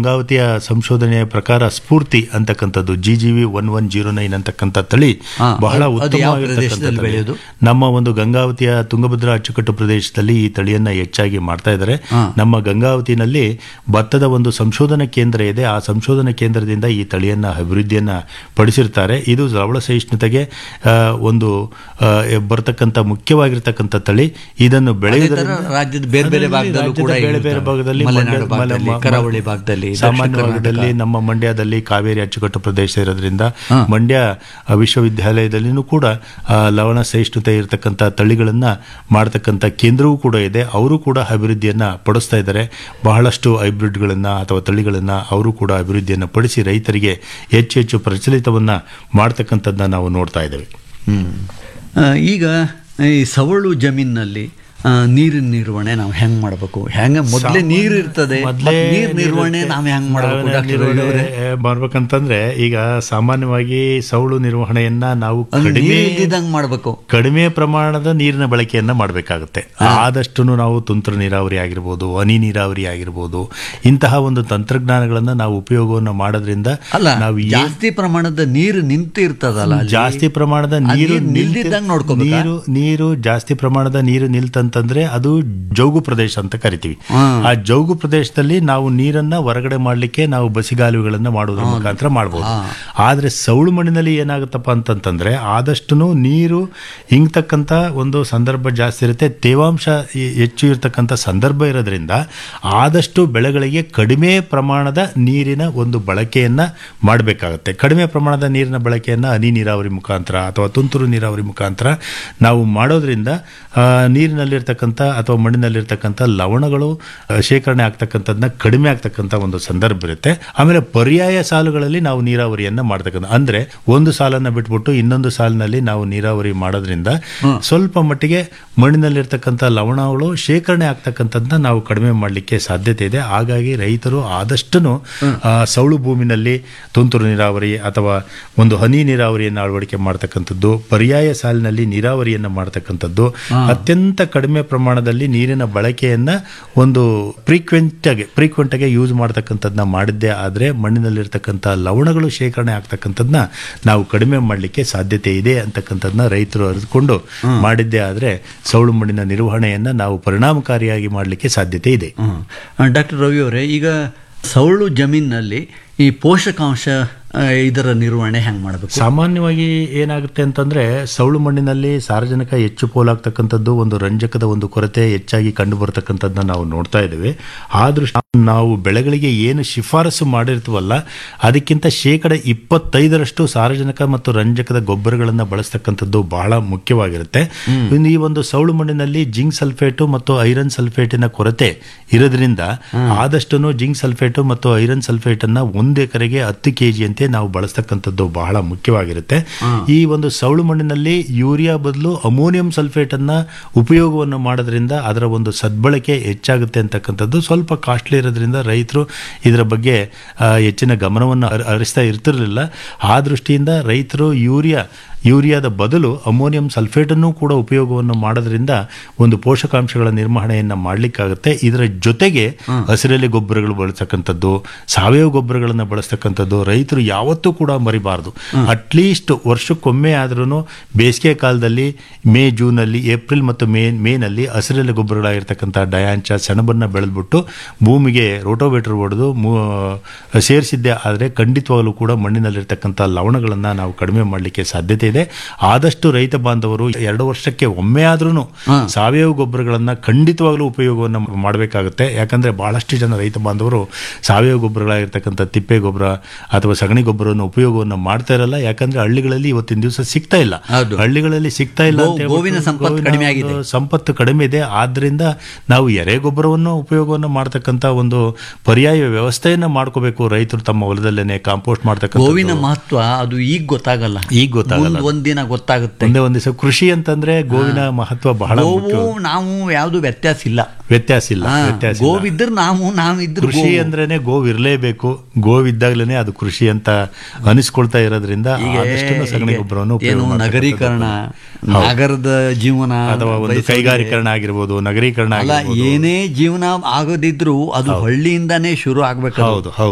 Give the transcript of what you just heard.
ಗಂಗಾವತಿಯ ಸಂಶೋಧನೆಯ ಪ್ರಕಾರ ಸ್ಫೂರ್ತಿ ಅಂತಕ್ಕಂಥದ್ದು G G V one one zero nine ಅಂತಕ್ಕಂಥ ತಳಿ ಹಾ, ಬಹಳ ಅದು- ಅದು ಯಾವ ಪ್ರದೇಶದಲ್ಲಿ ಉತ್ತಮವಾಗಿರ್ತಕ್ಕಂಥ ಬೆಳೆಯೋದು? ನಮ್ಮ ಒಂದು ಗಂಗಾವತಿಯ ತುಂಗಭದ್ರಾ ಅಚ್ಚುಕಟ್ಟು ಪ್ರದೇಶದಲ್ಲಿ ಈ ತಳಿಯನ್ನ ಹೆಚ್ಚಾಗಿ ಮಾಡ್ತಾ ಇದ್ದಾರೆ ಹಾ. ನಮ್ಮ ಗಂಗಾವತಿನಲ್ಲಿ ಭತ್ತದ ಒಂದು ಸಂಶೋಧನಾ ಕೇಂದ್ರ ಇದೆ ಆ ಸಂಶೋಧನಾ ಕೇಂದ್ರದಿಂದ ಈ ತಳಿಯನ್ನ ಅಭಿವೃದ್ಧಿಯನ್ನ ಪಡಿಸಿರ್ತಾರೆ ಇದು ಲವಣ ಸಹಿಷ್ಣುತೆಗೆ ಆ, ಒಂದು ಆ, ಬರ್ತಕ್ಕಂಥ ಮುಖ್ಯವಾಗಿರ್ತಕ್ಕಂಥ ತಳಿ ಇದನ್ನು ಬೆಳೆಯುವುದರಿಂದ ತರ ರಾಜ್ಯದ ಬೇರೆ ಬೇರೆ ಅದರಲ್ಲಿ ಭಾಗದಲ್ಲೂ ರಾಜ್ಯದ ಕೂಡ ಬೇರೆ ಬೇರೆ ಇರ್ತವೆ. ಭಾಗದಲ್ಲಿ ಮಲೆನಾಡು ಮಂಡ್ಯ- ಭಾಗದಲ್ಲಿ, ಮಲೆ- ಕರಾವಳಿ ಭಾಗದಲ್ಲಿ, ಸಾಮಾನ್ಯ ದಕ್ಷಿಣ ಭಾಗದಲ್ಲಿ ಕರ್ನಾಟಕ. ನಮ್ಮ ಮಂಡ್ಯದಲ್ಲಿ ಕಾವೇರಿ ಅಚ್ಚುಕಟ್ಟು ಪ್ರದೇಶ ಇರೋದ್ರಿಂದ ಹಾ. ಮಂಡ್ಯ ಆ, ವಿಶ್ವವಿದ್ಯಾಲಯದಲ್ಲಿನೂ ಕೂಡ ಆ, ಲವಣ ಸಹಿಷ್ಣುತೆ ಇರತಕ್ಕಂಥ ತಳಿಗಳನ್ನ ಮಾಡತಕ್ಕಂಥ ಕೇಂದ್ರವೂ ಕೂಡ ಇದೆ ಅವರು ಕೂಡ ಅಭಿವೃದ್ಧಿಯನ್ನ ಪಡಿಸ್ತಾ ಇದ್ದಾರೆ ಬಹಳಷ್ಟು ಹೈಬ್ರಿಡ್ಗಳನ್ನ ಅಥವಾ ತಳಿಗಳನ್ನ ಅವರು ಕೂಡ ಅಭಿವೃದ್ಧಿಯನ್ನ ಪಡಿಸಿ ರೈತರಿಗೆ ಹೆಚ್ಚು ಹೆಚ್ಚು ಪ್ರಚಲಿತವನ್ನ ಮಾಡ್ತಕ್ಕಂಥದ್ದನ್ನ ನಾವು ನೋಡ್ತಾ ಇದ್ದೇವೆ ಹ್ಮ್. ಆ, ಈಗ ಈ ಸವಳು ಜಮೀನಿನಲ್ಲಿ ಆ, ನೀರಿನ ನಿರ್ವಹಣೆ ನಾವು ಹೆಂಗ್ ಮಾಡಬೇಕು ಹೆಂಗ ಮೊದಲೇ ನೀರು ಇರ್ತದೆ ಮೊದ್ಲೇ ಮತ್ತ್ ನೀರ್ ನಿರ್ವಹಣೆ ನೀರಿರುತ್ತೆ. ನಾವು ಹೆಂಗ್ ಮಾಡಬೇಕು ನಾವೇ ಡಾಕ್ಟರ್ ನಿರ್ವಹಣೆ ರವಿ ಅವರೇ? ಮಾಡ್ಬೇಕಂತಂದ್ರೆ ಈಗ ಸಾಮಾನ್ಯವಾಗಿ ಸೌಳು ನಿರ್ವಹಣೆಯನ್ನ ನಾವು ಅದು ಕಡಿಮೆ ನೀರ್ ಇಲ್ದಿದ್ದಂಗ್ ಮಾಡ್ಬೇಕು ಕಡಿಮೆ ಪ್ರಮಾಣದ ನೀರಿನ ಬಳಕೆಯನ್ನ ಮಾಡಬೇಕಾಗುತ್ತೆ ಆದಷ್ಟು ನಾವು ತುಂತುರು ನೀರಾವರಿ ಆಗಿರ್ಬೋದು ಹನಿ ನೀರಾವರಿ ಆಗಿರ್ಬೋದು ಇಂತಹ ಒಂದು ತಂತ್ರಜ್ಞಾನಗಳನ್ನ ನಾವು ಉಪಯೋಗವನ್ನು ಮಾಡೋದ್ರಿಂದ ಅಲ್ಲ ನಾವು ಏನ್- ಜಾಸ್ತಿ ಪ್ರಮಾಣದ ನೀರು ನಿಂತು ಇರ್ತದಲ್ಲ ಅಲ್ಲಿ. ಜಾಸ್ತಿ ಪ್ರಮಾಣದ ಆ ನೀರು ನೀರ್ ನಿಲ್ದಿದ್ದಂಗ್ ನೋಡ್ಕೋಬೇಕಾ? ನೀರು ನೀರು ಜಾಸ್ತಿ ಪ್ರಮಾಣದ ನೀರು ನಿಲ್ತಂತಂದ್ರೆ ಅದು ಜೌಗು ಪ್ರದೇಶ ಅಂತ ಕರಿತೀವಿ ಹ್ಮ್. ಆ ಜೌಗು ಪ್ರದೇಶದಲ್ಲಿ ನಾವು ನೀರನ್ನ ಹೊರಗಡೆ ಮಾಡ್ಲಿಕ್ಕೆ ನಾವು ಬಸಿಗಾಲುವೆಗಳನ್ನ ಮಾಡೋದ್ರ ಮುಖಾಂತರ ಮಾಡ್ಬೋದು ಆದ್ರೆ ಸೌಳು ಮಣ್ಣಿನಲ್ಲಿ ಏನಾಗುತ್ತಪ್ಪ ಅಂತಂತಂದ್ರೆ ಆದಷ್ಟು ನೀರು ಹಿಂಗ್ತಕ್ಕಂಥ ಒಂದು ಸಂದರ್ಭ ಜಾಸ್ತಿ ಇರುತ್ತೆ ತೇವಾಂಶ ಈ- ಹೆಚ್ಚು ಇರತಕ್ಕಂಥ ಸಂದರ್ಭ ಇರೋದ್ರಿಂದ ಆದಷ್ಟು ಬೆಳೆಗಳಿಗೆ ಕಡಿಮೆ ಪ್ರಮಾಣದ ನೀರಿನ ಒಂದು ಬಳಕೆಯನ್ನ ಮಾಡಬೇಕಾಗುತ್ತೆ ಕಡಿಮೆ ಪ್ರಮಾಣದ ನೀರಿನ ಬಳಕೆಯನ್ನ ಹನಿ ನೀರಾವರಿ ಮುಖಾಂತರ ಅಥವಾ ತುಂತುರು ನೀರಾವರಿ ಮುಖಾಂತರ ನಾವು ಮಾಡೋದ್ರಿಂದ ಆ, ನೀರಿನಲ್ಲಿರ್ತಕ್ಕಂಥ ಅಥವಾ ಮಣ್ಣಿನಲ್ಲಿರ್ತಕ್ಕಂಥ ಲವಣಗಳು ಆ, ಶೇಖರಣೆ ಆಗ್ತಕ್ಕಂಥದ್ದನ್ನ ಕಡಿಮೆ ಆಗ್ತಕ್ಕಂಥ ಒಂದು ಸಂದರ್ಭ ಇರುತ್ತೆ ಆಮೇಲೆ ಪರ್ಯಾಯ ಸಾಲುಗಳಲ್ಲಿ ನಾವು ನೀರಾವರಿಯನ್ನ ಮಾಡ್ತಕ್ಕಂಥ ಅಂದ್ರೆ ಒಂದು ಸಾಲನ್ನ ಬಿಟ್ಬಿಟ್ಟು ಇನ್ನೊಂದು ಸಾಲಿನಲ್ಲಿ ನಾವು ನೀರಾವರಿ ಮಾಡೋದ್ರಿಂದ ಸ್ವಲ್ಪ ಮಟ್ಟಿಗೆ ಮಣ್ಣಿನಲ್ಲಿರ್ತಕ್ಕಂಥ ಲವಣಗಳು ಶೇಖರಣೆ ಆಗ್ತಕ್ಕಂಥದ್ದನ್ನ ನಾವು ಕಡಿಮೆ ಮಾಡಲಿಕ್ಕೆ ಸಾಧ್ಯತೆ ಇದೆ ಹಾಗಾಗಿ ರೈತರು ಆದಷ್ಟು ಸೌಳು ಭೂಮಿನಲ್ಲಿ ತುಂತುರು ನೀರಾವರಿ ಅಥವಾ ಒಂದು ಹನಿ ನೀರಾವರಿಯನ್ನು ಅಳವಡಿಕೆ ಮಾಡ್ತಕ್ಕಂಥದ್ದು ಪರ್ಯಾಯ ಸಾಲಿನಲ್ಲಿ ನೀರಾವರಿಯನ್ನು ಮಾಡ್ತಕ್ಕಂಥದ್ದು ಅತ್ಯಂತ ಕಡಿಮೆ ಪ್ರಮಾಣದಲ್ಲಿ ನೀರಿನ ಬಳಕೆಯನ್ನ ಒಂದು ಫ್ರೀಕ್ವೆಂಟ್ ಆಗಿ ಫ್ರೀಕ್ವೆಂಟ್ ಆಗಿ ಯೂಸ್ ಮಾಡ್ತಕ್ಕಂಥದ್ದನ್ನ ಮಾಡಿದ್ದೇ ಆದ್ರೆ ಮಣ್ಣಿನಲ್ಲಿರ್ತಕ್ಕಂಥ ಲವಣಗಳು ಶೇಖರಣೆ ಆಗ್ತಕ್ಕಂಥದ್ದನ್ನ ನಾವು ಕಡಿಮೆ ಮಾಡಲಿಕ್ಕೆ ಸಾಧ್ಯತೆ ಇದೆ ಅಂತಕ್ಕಂಥದ್ದನ್ನ ರೈತರು ಅರಿತುಕೊಂಡು ಮಾಡಿದ್ದೇ ಆದ್ರೆ ಸೌಳು ಮಣ್ಣಿನ ನಿರ್ವಹಣೆಯನ್ನ ನಾವು ಪರಿಣಾಮಕಾರಿಯಾಗಿ ಮಾಡಲಿಕ್ಕೆ ಸಾಧ್ಯತೆ ಇದೆ ಹ್ಮ್. ಡಾಕ್ಟರ್ ರವಿ ಅವರೇ ಈಗ ಸವಳು ಜಮೀನಿನಲ್ಲಿ ಈ ಪೋಷಕಾಂಶ ಆ, ಇದರ ನಿರ್ವಹಣೆ ಹೆಂಗ್ ಮಾಡಬೇಕು ಸಾಮಾನ್ಯವಾಗಿ ಏನಾಗುತ್ತೆ ಅಂತಂದ್ರೆ ಸೌಳು ಮಣ್ಣಿನಲ್ಲಿ ಸಾರಜನಕ ಹೆಚ್ಚು ಪೋಲಾಗ್ತಕ್ಕಂಥದ್ದು ಒಂದು ರಂಜಕದ ಒಂದು ಕೊರತೆ ಹೆಚ್ಚಾಗಿ ಕಂಡು ಬರ್ತಕ್ಕಂಥದ್ದನ್ನ ನಾವು ನೋಡ್ತಾ ಇದ್ದೇವೆ ಆ ದೃಷ್ಟಿ ನಾವು ಬೆಳೆಗಳಿಗೆ ಏನು ಶಿಫಾರಸು ಮಾಡಿರ್ತೀವಲ್ಲ ಅದಕ್ಕಿಂತ ಶೇಕಡ ಇಪ್ಪತ್ತೈದರಷ್ಟು ಸಾರಜನಕ ಮತ್ತು ರಂಜಕದ ಗೊಬ್ಬರಗಳನ್ನು ಬಳಸ್ತಕ್ಕಂಥದ್ದು ಬಹಳ ಮುಖ್ಯವಾಗಿರುತ್ತೆ ಇನ್ನು ಈ ಒಂದು ಸೌಳು ಮಣ್ಣಿನಲ್ಲಿ ಜಿಂಕ್ ಸಲ್ಫೇಟು ಮತ್ತು ಐರನ್ ಸಲ್ಫೇಟಿನ ಕೊರತೆ ಇರೋದ್ರಿಂದ ಆದಷ್ಟು ಜಿಂಕ್ ಸಲ್ಫೇಟು ಮತ್ತು ಐರನ್ ಸಲ್ಫೇಟ್ ಅನ್ನ ಒಂದು ಎಕರೆಗೆ ಹತ್ತು ಕೆಜಿಯಂತೆ ನಾವು ಬಳಸ್ತಕ್ಕಂಥದ್ದು ಬಹಳ ಮುಖ್ಯವಾಗಿರುತ್ತೆ ಈ ಒಂದು ಸೌಳು ಮಣ್ಣಿನಲ್ಲಿ ಯೂರಿಯಾ ಬದಲು ಅಮೋನಿಯಂ ಸಲ್ಫೇಟ್ ಅನ್ನ ಉಪಯೋಗವನ್ನು ಮಾಡೋದ್ರಿಂದ ಅದರ ಒಂದು ಸದ್ಬಳಕೆ ಹೆಚ್ಚಾಗುತ್ತೆ ಅಂತಕ್ಕಂಥದ್ದು ಸ್ವಲ್ಪ ಕಾಸ್ಟ್ಲಿ ಇರೋದ್ರಿಂದ ರೈತರು ಇದರ ಬಗ್ಗೆ ಆ, ಹೆಚ್ಚಿನ ಗಮನವನ್ನು ಹರ್- ಹರಿಸ್ತಾ ಇರ್ತಿರ್ಲಿಲ್ಲ ಆ ದೃಷ್ಟಿಯಿಂದ ರೈತರು ಯೂರಿಯಾ ಯೂರಿಯಾದ ಬದಲು ಅಮೋನಿಯಂ ಸಲ್ಫೇಟನ್ನು ಕೂಡ ಉಪಯೋಗವನ್ನು ಮಾಡೋದ್ರಿಂದ ಒಂದು ಪೋಷಕಾಂಶಗಳ ನಿರ್ವಹಣೆಯನ್ನು ಮಾಡಲಿಕ್ಕಾಗುತ್ತೆ ಇದರ ಜೊತೆಗೆ ಹಸಿರೆಲೆ ಗೊಬ್ಬರಗಳು ಬಳಸ್ತಕ್ಕಂಥದ್ದು ಸಾವಯವ ಗೊಬ್ಬರಗಳನ್ನು ಬಳಸ್ತಕ್ಕಂಥದ್ದು ರೈತರು ಯಾವತ್ತೂ ಕೂಡ ಮರಿಬಾರದು ಅಟ್ಲೀಸ್ಟ್ ವರ್ಷಕ್ಕೊಮ್ಮೆ ಆದ್ರೂ ಬೇಸಿಗೆ ಕಾಲದಲ್ಲಿ ಮೇ ಜೂನಲ್ಲಿ ಏಪ್ರಿಲ್ ಮತ್ತು ಮೇ ಮೇನಲ್ಲಿ ಹಸಿರೆಲೆ ಗೊಬ್ಬರಗಳಾಗಿರ್ತಕ್ಕಂಥ ಡಯಾಂಚ ಸೆಣಬನ್ನ ಬೆಳೆದ್ಬಿಟ್ಟು ಭೂಮಿಗೆ ರೋಟೋವೇಟರ್ ಹೊಡೆದು ಸೇರಿಸಿದ್ದೆ ಆದರೆ ಖಂಡಿತವಾಗಲೂ ಕೂಡ ಮಣ್ಣಿನಲ್ಲಿರ್ತಕ್ಕಂಥ ಲವಣಗಳನ್ನು ನಾವು ಕಡಿಮೆ ಮಾಡಲಿಕ್ಕೆ ಸಾಧ್ಯತೆ ಇದೆ ಆದಷ್ಟು ರೈತ ಬಾಂಧವರು ಎರಡು ವರ್ಷಕ್ಕೆ ಒಮ್ಮೆ ಆದ್ರೂ ಸಾವಯವ ಗೊಬ್ಬರಗಳನ್ನ ಖಂಡಿತವಾಗ್ಲೂ ಉಪಯೋಗವನ್ನು ಮಾಡಬೇಕಾಗುತ್ತೆ ಯಾಕಂದ್ರೆ ಬಹಳಷ್ಟು ಜನ ರೈತ ಬಾಂಧವರು ಸಾವಯವ ಗೊಬ್ಬರಗಳಾಗಿರ್ತಕ್ಕಂಥ ತಿಪ್ಪೆ ಗೊಬ್ಬರ ಅಥವಾ ಸಗಣಿ ಗೊಬ್ಬರವನ್ನು ಉಪಯೋಗವನ್ನು ಮಾಡ್ತಾ ಇರಲ್ಲ ಯಾಕಂದ್ರೆ ಹಳ್ಳಿಗಳಲ್ಲಿ ಇವತ್ತಿನ ದಿವಸ ಸಿಗ್ತಾ ಇಲ್ಲ ಹೌದು. ಹಳ್ಳಿಗಳಲ್ಲಿ ಸಿಗ್ತಾ ಇಲ್ಲ ಗೋ- ಅಂತ ಹೇಳ್ಬಿಟ್ಟು ಗೋವಿನ ಸಂಪತ್ತು ಗೋವಿನ ಕಡಿಮೆ ಒಂದು ಆಗಿದೆ. ಸಂಪತ್ತು ಕಡಿಮೆ ಇದೆ ಆದ್ರಿಂದ ನಾವು ಎರೆ ಗೊಬ್ಬರವನ್ನು ಉಪಯೋಗವನ್ನು ಮಾಡ್ತಕ್ಕಂಥ ಒಂದು ಪರ್ಯಾಯ ವ್ಯವಸ್ಥೆಯನ್ನ ಮಾಡ್ಕೋಬೇಕು ರೈತರು ತಮ್ಮ ಹೊಲದಲ್ಲೇನೆ ಕಾಂಪೋಸ್ಟ್ ಮಾಡ್ತಕ್ಕಂಥ ಗೋವಿನ ಮಹತ್ವ ಅದು ಈಗ ಗೊತ್ತಾಗಲ್ಲ ಈಗ ಗೊತ್ತಾಗಲ್ಲ ಮುಂದ್ ಒಂದಿನ ಗೊತ್ತಾಗುತ್ತೆ ಒಂದೇ ಒಂದ್ ದಿವಸ ಕೃಷಿ ಅಂತಂದ್ರೆ ಗೋವಿನ ಮಹತ್ವ ಬಹಳ ಮುಖ್ಯ ಗೋವು ನಾವು ಯಾವ್ದು ವ್ಯತ್ಯಾಸ ಇಲ್ಲ ವ್ಯತ್ಯಾಸ ಇಲ್ಲ ಹಾ, ವ್ಯತ್ಯಾಸ ಇಲ್ಲ. ಗೋವಿದ್ರೆ ನಾವು ನಾವಿದ್ರೆ ಕೃಷಿ ಅಂದ್ರೇನೆ ಗೋವ್ ಇರಲೇಬೇಕು ಗೋವಿದ್ದಾಗ್ಲೇನೆ ಅದು ಕೃಷಿ ಅಂತ ಅನಿಸ್ಕೊಳ್ತಾ ಇರೋದ್ರಿಂದ ಆದಷ್ಟು ಸಗಣಿ ಗೊಬ್ಬರವನ್ನು ಉಪಯೋಗ ಏನು ಮಾಡ್ತಕ್ಕಂಥದ್ದು. ನಗರೀಕರಣ ಹೌದು. ನಗರದ ಜೀವನ ಅಥವಾ ಒಂದು ಬಯಸೋದೇ- ಕೈಗಾರೀಕರಣ ಆಗಿರ್ಬೋದು ನಗರೀಕರಣ ಅಲ್ಲ ಆಗಿರ್ಬೋದು ಏನೇ ಜೀವನ ಆಗೋದಿದ್ರು ಅದು ಹಳ್ಳಿಯಿಂದಾನೇ ಶುರು ಆಗ್ಬೇಕು ಹೌದು ಹೌದು